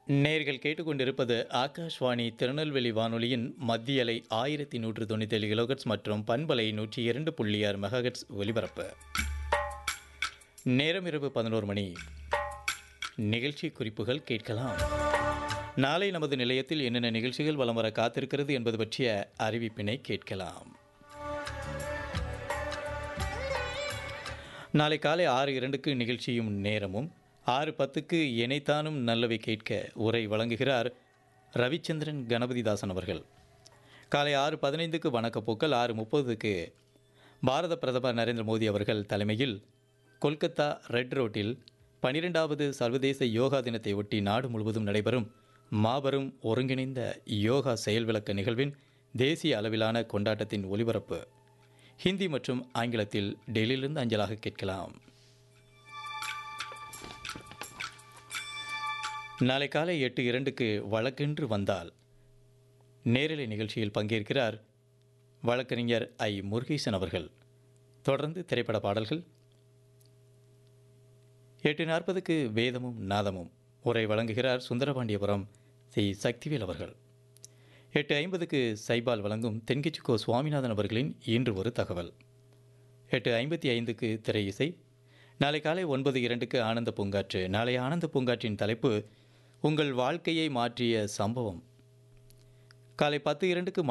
நேர்கள் கேட்டுக்கொண்டிருப்பது ஆகாஷ்வாணி திருநெல்வேலி வானொலியின் மத்திய அலை ஆயிரத்தி நூற்று தொண்ணூத்தேழு கிலோகட்ஸ் மற்றும் பண்பலை நூற்றி இரண்டு புள்ளி ஆறு மெகாஹெட்ஸ் ஒலிபரப்பு நேரம் இரவு பதினோரு மணி நிகழ்ச்சி குறிப்புகள் கேட்கலாம் நாளை நமது நிலையத்தில் என்னென்ன நிகழ்ச்சிகள் வலம் வர காத்திருக்கிறது என்பது பற்றிய அறிவிப்பினை கேட்கலாம் நாளை காலை ஆறு இரண்டுக்கு நிகழ்ச்சியும் நேரமும் ஆறு பத்துக்கு இணைத்தானும் நல்லவை கேட்க உரை வழங்குகிறார் ரவிச்சந்திரன் கணபதிதாசன் அவர்கள் காலை ஆறு பதினைந்துக்கு வணக்கப்போக்கள் ஆறு முப்பதுக்கு பாரத பிரதமர் நரேந்திர மோடி அவர்கள் தலைமையில் கொல்கத்தா ரெட் ரோட்டில் பனிரெண்டாவது சர்வதேச யோகா தினத்தை ஒட்டி நாடு முழுவதும் நடைபெறும் மாபெரும் ஒருங்கிணைந்த யோகா செயல் விளக்க நிகழ்வின் தேசிய அளவிலான கொண்டாட்டத்தின் ஒலிபரப்பு ஹிந்தி மற்றும் ஆங்கிலத்தில் டெல்லியிலிருந்து அஞ்சலாக கேட்கலாம் நாளை காலை எட்டு இரண்டுக்கு வழக்கென்று வந்தால் நேரலை நிகழ்ச்சியில் பங்கேற்கிறார் வழக்கறிஞர் ஐ முருகேசன் அவர்கள் தொடர்ந்து திரைப்பட பாடல்கள் எட்டு நாற்பதுக்கு வேதமும் நாதமும் உரை வழங்குகிறார் சுந்தரபாண்டியபுரம் சி சக்திவேல் அவர்கள் எட்டு ஐம்பதுக்கு சைபால் வழங்கும் தென்கிச்சுக்கோ சுவாமிநாதன் அவர்களின் இன்று ஒரு தகவல் எட்டு ஐம்பத்தி ஐந்துக்கு திரை இசை நாளை காலை ஒன்பது இரண்டுக்கு ஆனந்த பூங்காற்று நாளை ஆனந்த பூங்காற்றின் தலைப்பு உங்கள் வாழ்க்கையை மாற்றிய சம்பவம் காலை பத்து இரண்டுக்கு